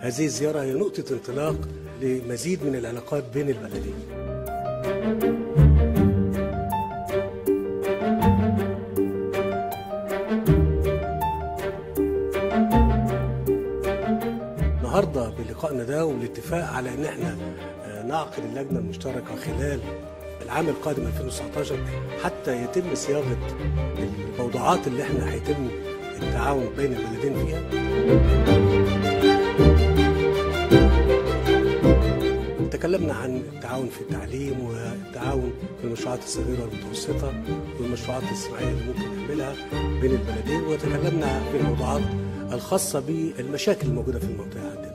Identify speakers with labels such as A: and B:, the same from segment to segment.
A: هذه الزيارة هي نقطة انطلاق لمزيد من العلاقات بين البلدين النهارده بلقائنا ده والاتفاق على ان احنا آه، نعقد اللجنه المشتركه خلال العام القادم 2019 حتى يتم صياغه الموضوعات اللي احنا هيتم التعاون بين البلدين فيها تكلمنا عن التعاون في التعليم والتعاون في المشروعات الصغيره والمتوسطه والمشروعات الاجتماعيه اللي ممكن نعملها بين البلدين وتكلمنا في الموضوعات الخاصه بالمشاكل الموجوده في المنطقه عندنا.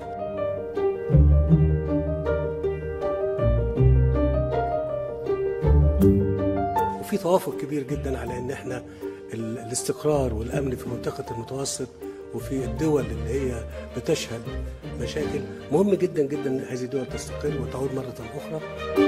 A: وفي توافق كبير جدا على ان احنا ال- الاستقرار والامن في منطقه المتوسط وفي الدول اللي هي بتشهد مشاكل مهم جدا جدا ان هذه الدول تستقر وتعود مره اخرى